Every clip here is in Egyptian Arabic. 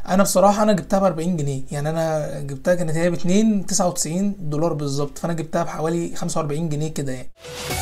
انا بصراحه انا جبتها ب 40 جنيه يعني انا جبتها كانت هي ب 2 99 دولار بالظبط فانا جبتها بحوالي 45 جنيه كده يعني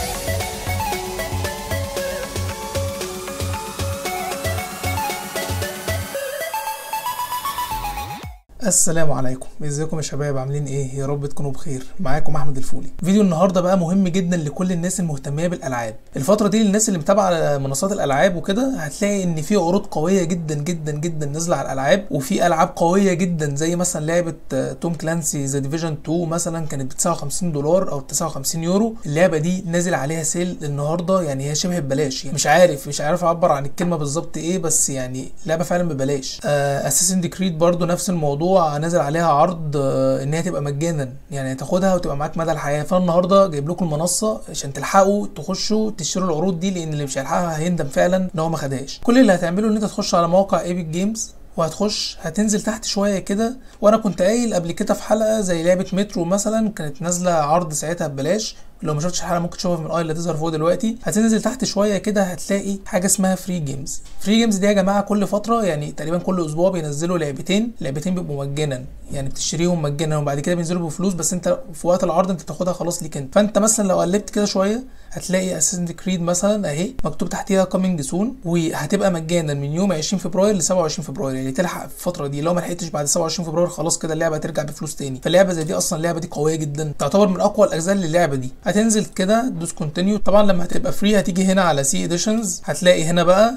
السلام عليكم ازيكم يا شباب عاملين ايه يا رب تكونوا بخير معاكم احمد الفولي فيديو النهارده بقى مهم جدا لكل الناس المهتميه بالالعاب الفتره دي للناس اللي متابعه منصات الالعاب وكده هتلاقي ان في عروض قويه جدا جدا جدا نازله على الالعاب وفي العاب قويه جدا زي مثلا لعبه توم كلانسي ذا ديفيجن 2 مثلا كانت ب 59 دولار او 59 يورو اللعبه دي نازل عليها سيل النهارده يعني هي شبه ببلاش يعني مش عارف مش عارف اعبر عن الكلمه بالظبط ايه بس يعني لعبه فعلا ببلاش اساسن كريد برضو نفس الموضوع الموضوع نازل عليها عرض ان هي تبقى مجانا يعني تاخدها وتبقى معاك مدى الحياه فانا النهارده جايب لكم المنصه عشان تلحقوا تخشوا تشتروا العروض دي لان اللي مش هيلحقها هيندم فعلا ان هو ما خدهاش كل اللي هتعمله ان انت تخش على موقع ايبك جيمز وهتخش هتنزل تحت شويه كده وانا كنت قايل قبل كده في حلقه زي لعبه مترو مثلا كانت نازله عرض ساعتها ببلاش لو ما شفتش الحلقه ممكن تشوفها في الاي اللي هتظهر فوق دلوقتي هتنزل تحت شويه كده هتلاقي حاجه اسمها فري جيمز فري جيمز دي يا جماعه كل فتره يعني تقريبا كل اسبوع بينزلوا لعبتين لعبتين بيبقوا مجانا يعني بتشتريهم مجانا وبعد كده بينزلوا بفلوس بس انت في وقت العرض انت بتاخدها خلاص ليك انت فانت مثلا لو قلبت كده شويه هتلاقي اساسن كريد مثلا اهي مكتوب تحتيها كومينج سون وهتبقى مجانا من يوم 20 فبراير ل 27 فبراير يعني تلحق في الفتره دي لو ما لحقتش بعد 27 فبراير خلاص كده اللعبه هترجع بفلوس تاني فاللعبه زي دي اصلا اللعبه دي قويه جدا تعتبر من اقوى الاجزاء للعبه دي هتنزل كده دوس كونتينيو طبعا لما هتبقى فري هتيجي هنا على سي اديشنز هتلاقي هنا بقى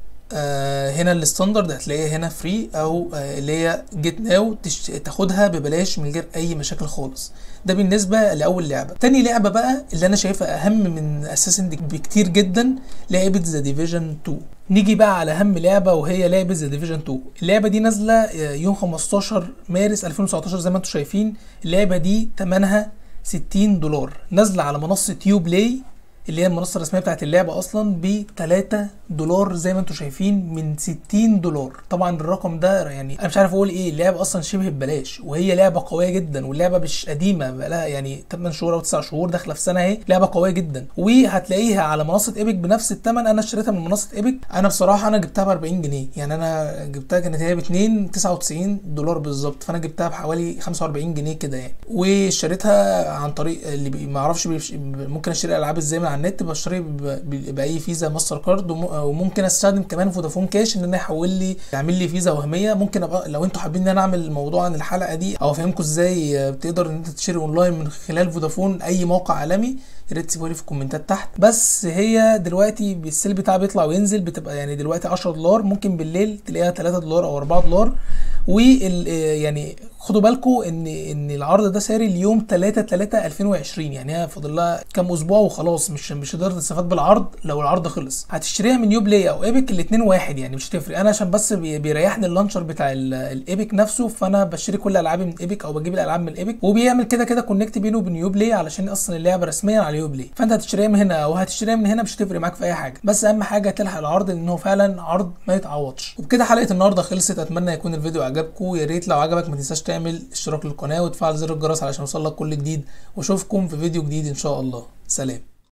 آه هنا الستاندرد هتلاقيها هنا فري او آه اللي هي جيت ناو تاخدها ببلاش من غير اي مشاكل خالص ده بالنسبه لاول لعبه تاني لعبه بقى اللي انا شايفها اهم من اساسن بكتير جدا لعبه ذا ديفيجن 2 نيجي بقى على اهم لعبه وهي لعبه ذا ديفيجن 2 اللعبه دي نازله يوم 15 مارس 2019 زي ما انتم شايفين اللعبه دي ثمنها 60 دولار نازله على منصه يو بلاي اللي هي المنصه الرسميه بتاعت اللعبه اصلا ب 3 دولار زي ما انتم شايفين من 60 دولار طبعا الرقم ده يعني انا مش عارف اقول ايه اللعبه اصلا شبه ببلاش وهي لعبه قويه جدا واللعبه مش قديمه بقالها يعني 8 شهور او 9 شهور داخله في سنه اهي لعبه قويه جدا وهتلاقيها على منصه ايبك بنفس الثمن انا اشتريتها من منصه ايبك انا بصراحه انا جبتها ب 40 جنيه يعني انا جبتها كانت هي ب 2 99 دولار بالظبط فانا جبتها بحوالي 45 جنيه كده يعني واشتريتها عن طريق اللي ما اعرفش ممكن اشتري العاب ازاي من على النت بشتري باي فيزا ماستر كارد وممكن استخدم كمان فودافون كاش ان انا يحول لي يعمل لي فيزا وهميه ممكن أبقى لو انتوا حابين ان انا اعمل موضوع عن الحلقه دي او افهمكم ازاي بتقدر ان انت تشتري اونلاين من خلال فودافون اي موقع عالمي يا ريت تسيبوا لي في الكومنتات تحت بس هي دلوقتي السيل بتاعها بيطلع وينزل بتبقى يعني دلوقتي 10 دولار ممكن بالليل تلاقيها 3 دولار او 4 دولار وال يعني خدوا بالكم ان ان العرض ده ساري اليوم 3 3 2020 يعني هي فاضل لها كام اسبوع وخلاص مش مش هتقدر تستفاد بالعرض لو العرض خلص هتشتريها من يو بلاي او ايبك الاثنين واحد يعني مش هتفرق انا عشان بس بيريحني اللانشر بتاع الايبك نفسه فانا بشتري كل العابي من ايبك او بجيب الالعاب من ايبك وبيعمل كده كده كونكت بينه وبين يو بلاي علشان اصلا اللعبه رسميا على يو بلاي فانت هتشتريها من هنا او هتشتريها من هنا مش هتفرق معاك في اي حاجه بس اهم حاجه تلحق العرض لان هو فعلا عرض ما يتعوضش وبكده حلقه النهارده خلصت اتمنى يكون الفيديو عجبكم يا ريت لو عجبك ما تنساش تعمل اشتراك للقناه وتفعل زر الجرس علشان يوصلك كل جديد واشوفكم في فيديو جديد ان شاء الله سلام